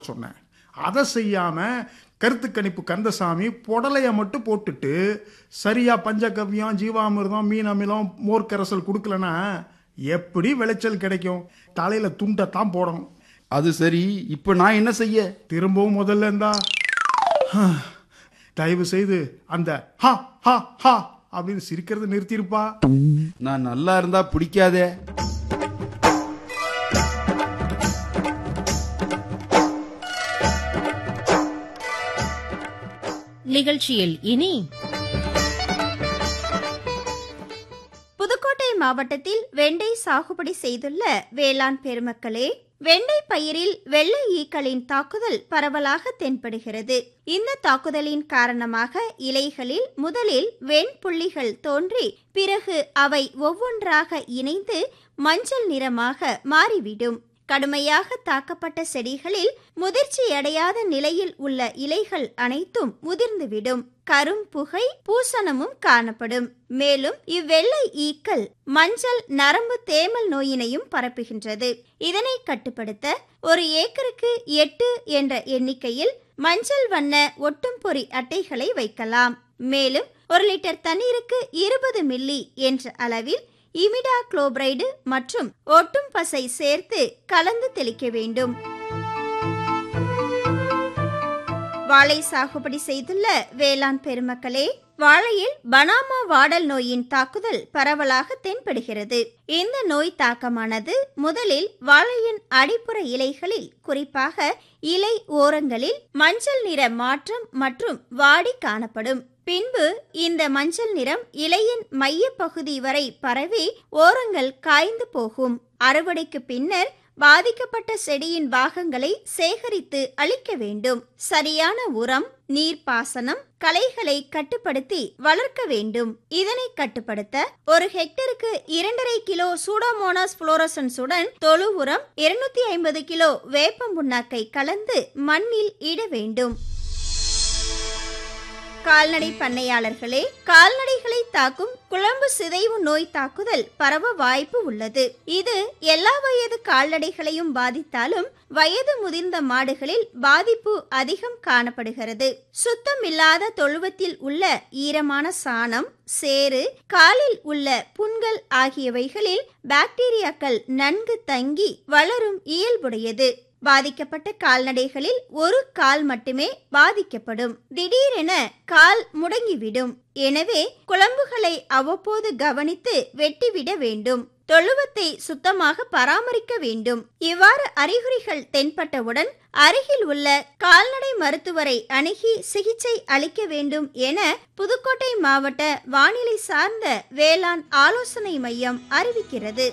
சொன்னேன் அதை செய்யாம கருத்து கணிப்பு கந்தசாமி புடலைய மட்டும் போட்டுட்டு சரியா பஞ்சகவ்யம் ஜீவாமிர்தம் மீன் அமிலம் மோர் கரைசல் கொடுக்கலனா எப்படி விளைச்சல் கிடைக்கும் தலையில துண்டத்தான் போடணும் அது சரி இப்போ நான் என்ன செய்ய திரும்பவும் முதல்ல இருந்தா தயவு செய்து அந்த ஹா ஹா ஹா அப்படின்னு சிரிக்கிறது நிறுத்தியிருப்பா நான் நல்லா இருந்தா பிடிக்காதே நிகழ்ச்சியில் இனி புதுக்கோட்டை மாவட்டத்தில் வெண்டை சாகுபடி செய்துள்ள வேளாண் பெருமக்களே வெண்டை பயிரில் வெள்ளை ஈக்களின் தாக்குதல் பரவலாக தென்படுகிறது இந்த தாக்குதலின் காரணமாக இலைகளில் முதலில் வெண்புள்ளிகள் தோன்றி பிறகு அவை ஒவ்வொன்றாக இணைந்து மஞ்சள் நிறமாக மாறிவிடும் கடுமையாக தாக்கப்பட்ட செடிகளில் முதிர்ச்சியடையாத நிலையில் உள்ள இலைகள் அனைத்தும் முதிர்ந்துவிடும் கரும் புகை பூசணமும் காணப்படும் மேலும் இவ்வெள்ளை ஈக்கள் மஞ்சள் நரம்பு தேமல் நோயினையும் பரப்புகின்றது இதனை கட்டுப்படுத்த ஒரு ஏக்கருக்கு எட்டு என்ற எண்ணிக்கையில் மஞ்சள் வண்ண ஒட்டும் பொறி அட்டைகளை வைக்கலாம் மேலும் ஒரு லிட்டர் தண்ணீருக்கு இருபது மில்லி என்ற அளவில் இமிடா குளோபரைடு மற்றும் ஒட்டும் பசை சேர்த்து கலந்து தெளிக்க வேண்டும் வாழை சாகுபடி செய்துள்ள வேளாண் பெருமக்களே வாழையில் பனாமா வாடல் நோயின் தாக்குதல் பரவலாக தென்படுகிறது இந்த நோய் தாக்கமானது முதலில் வாழையின் அடிப்புற இலைகளில் குறிப்பாக இலை ஓரங்களில் மஞ்சள் நிற மாற்றம் மற்றும் வாடி காணப்படும் பின்பு இந்த மஞ்சள் நிறம் இலையின் மைய பகுதி வரை பரவி ஓரங்கள் காய்ந்து போகும் அறுவடைக்கு பின்னர் பாதிக்கப்பட்ட செடியின் பாகங்களை சேகரித்து அளிக்க வேண்டும் சரியான உரம் நீர்ப்பாசனம் களைகளை கட்டுப்படுத்தி வளர்க்க வேண்டும் இதனை கட்டுப்படுத்த ஒரு ஹெக்டருக்கு இரண்டரை கிலோ சூடோமோனாஸ் புளோரசன்ஸுடன் தொழு உரம் இருநூத்தி ஐம்பது கிலோ வேப்பம் புண்ணாக்கை கலந்து மண்ணில் இட வேண்டும் கால்நடை பண்ணையாளர்களே கால்நடைகளை தாக்கும் குழம்பு சிதைவு நோய் தாக்குதல் பரவ வாய்ப்பு உள்ளது இது எல்லா வயது கால்நடைகளையும் பாதித்தாலும் வயது முதிர்ந்த மாடுகளில் பாதிப்பு அதிகம் காணப்படுகிறது சுத்தமில்லாத தொழுவத்தில் உள்ள ஈரமான சாணம் சேறு காலில் உள்ள புண்கள் ஆகியவைகளில் பாக்டீரியாக்கள் நன்கு தங்கி வளரும் இயல்புடையது பாதிக்கப்பட்ட கால்நடைகளில் ஒரு கால் மட்டுமே பாதிக்கப்படும் திடீரென கால் முடங்கிவிடும் எனவே குழம்புகளை அவ்வப்போது கவனித்து வெட்டிவிட வேண்டும் தொழுவத்தை சுத்தமாக பராமரிக்க வேண்டும் இவ்வாறு அறிகுறிகள் தென்பட்டவுடன் அருகில் உள்ள கால்நடை மருத்துவரை அணுகி சிகிச்சை அளிக்க வேண்டும் என புதுக்கோட்டை மாவட்ட வானிலை சார்ந்த வேளாண் ஆலோசனை மையம் அறிவிக்கிறது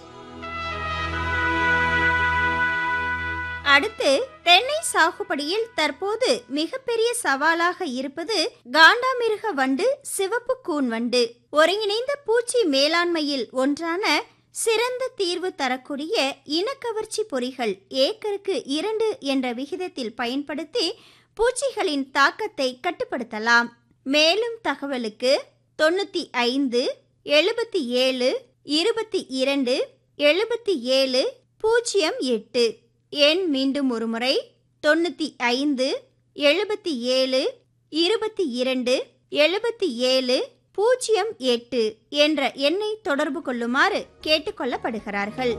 அடுத்து தென்னை சாகுபடியில் தற்போது மிகப்பெரிய சவாலாக இருப்பது காண்டாமிருக வண்டு சிவப்பு கூன் வண்டு ஒருங்கிணைந்த பூச்சி மேலாண்மையில் ஒன்றான சிறந்த தீர்வு தரக்கூடிய இனக்கவர்ச்சி பொறிகள் ஏக்கருக்கு இரண்டு என்ற விகிதத்தில் பயன்படுத்தி பூச்சிகளின் தாக்கத்தை கட்டுப்படுத்தலாம் மேலும் தகவலுக்கு தொண்ணூத்தி ஐந்து எழுபத்தி ஏழு இருபத்தி இரண்டு எழுபத்தி ஏழு பூஜ்ஜியம் எட்டு எண் மீண்டும் ஒருமுறை தொண்ணூத்தி ஐந்து எழுபத்தி ஏழு இருபத்தி இரண்டு எழுபத்தி ஏழு பூஜ்ஜியம் எட்டு என்ற எண்ணை தொடர்பு கொள்ளுமாறு கேட்டுக்கொள்ளப்படுகிறார்கள்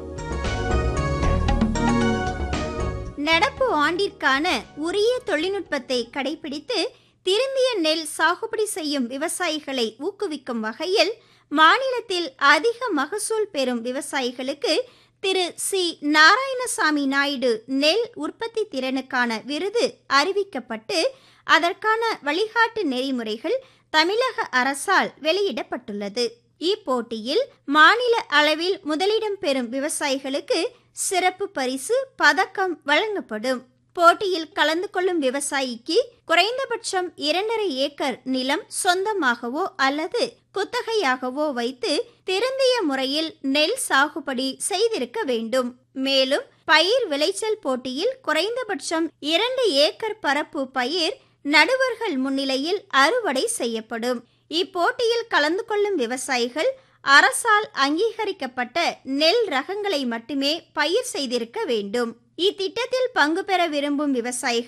நடப்பு ஆண்டிற்கான உரிய தொழில்நுட்பத்தை கடைபிடித்து திருந்திய நெல் சாகுபடி செய்யும் விவசாயிகளை ஊக்குவிக்கும் வகையில் மாநிலத்தில் அதிக மகசூல் பெறும் விவசாயிகளுக்கு திரு சி நாராயணசாமி நாயுடு நெல் உற்பத்தி திறனுக்கான விருது அறிவிக்கப்பட்டு அதற்கான வழிகாட்டு நெறிமுறைகள் தமிழக அரசால் வெளியிடப்பட்டுள்ளது இப்போட்டியில் மாநில அளவில் முதலிடம் பெறும் விவசாயிகளுக்கு சிறப்பு பரிசு பதக்கம் வழங்கப்படும் போட்டியில் கலந்து கொள்ளும் விவசாயிக்கு குறைந்தபட்சம் இரண்டரை ஏக்கர் நிலம் சொந்தமாகவோ அல்லது குத்தகையாகவோ வைத்து திருந்திய முறையில் நெல் சாகுபடி செய்திருக்க வேண்டும் மேலும் பயிர் விளைச்சல் போட்டியில் குறைந்தபட்சம் இரண்டு ஏக்கர் பரப்பு பயிர் நடுவர்கள் முன்னிலையில் அறுவடை செய்யப்படும் இப்போட்டியில் கலந்து கொள்ளும் விவசாயிகள் அரசால் அங்கீகரிக்கப்பட்ட நெல் ரகங்களை மட்டுமே பயிர் செய்திருக்க வேண்டும் இத்திட்டத்தில் பங்கு பெற விரும்பும் விவசாயிகள்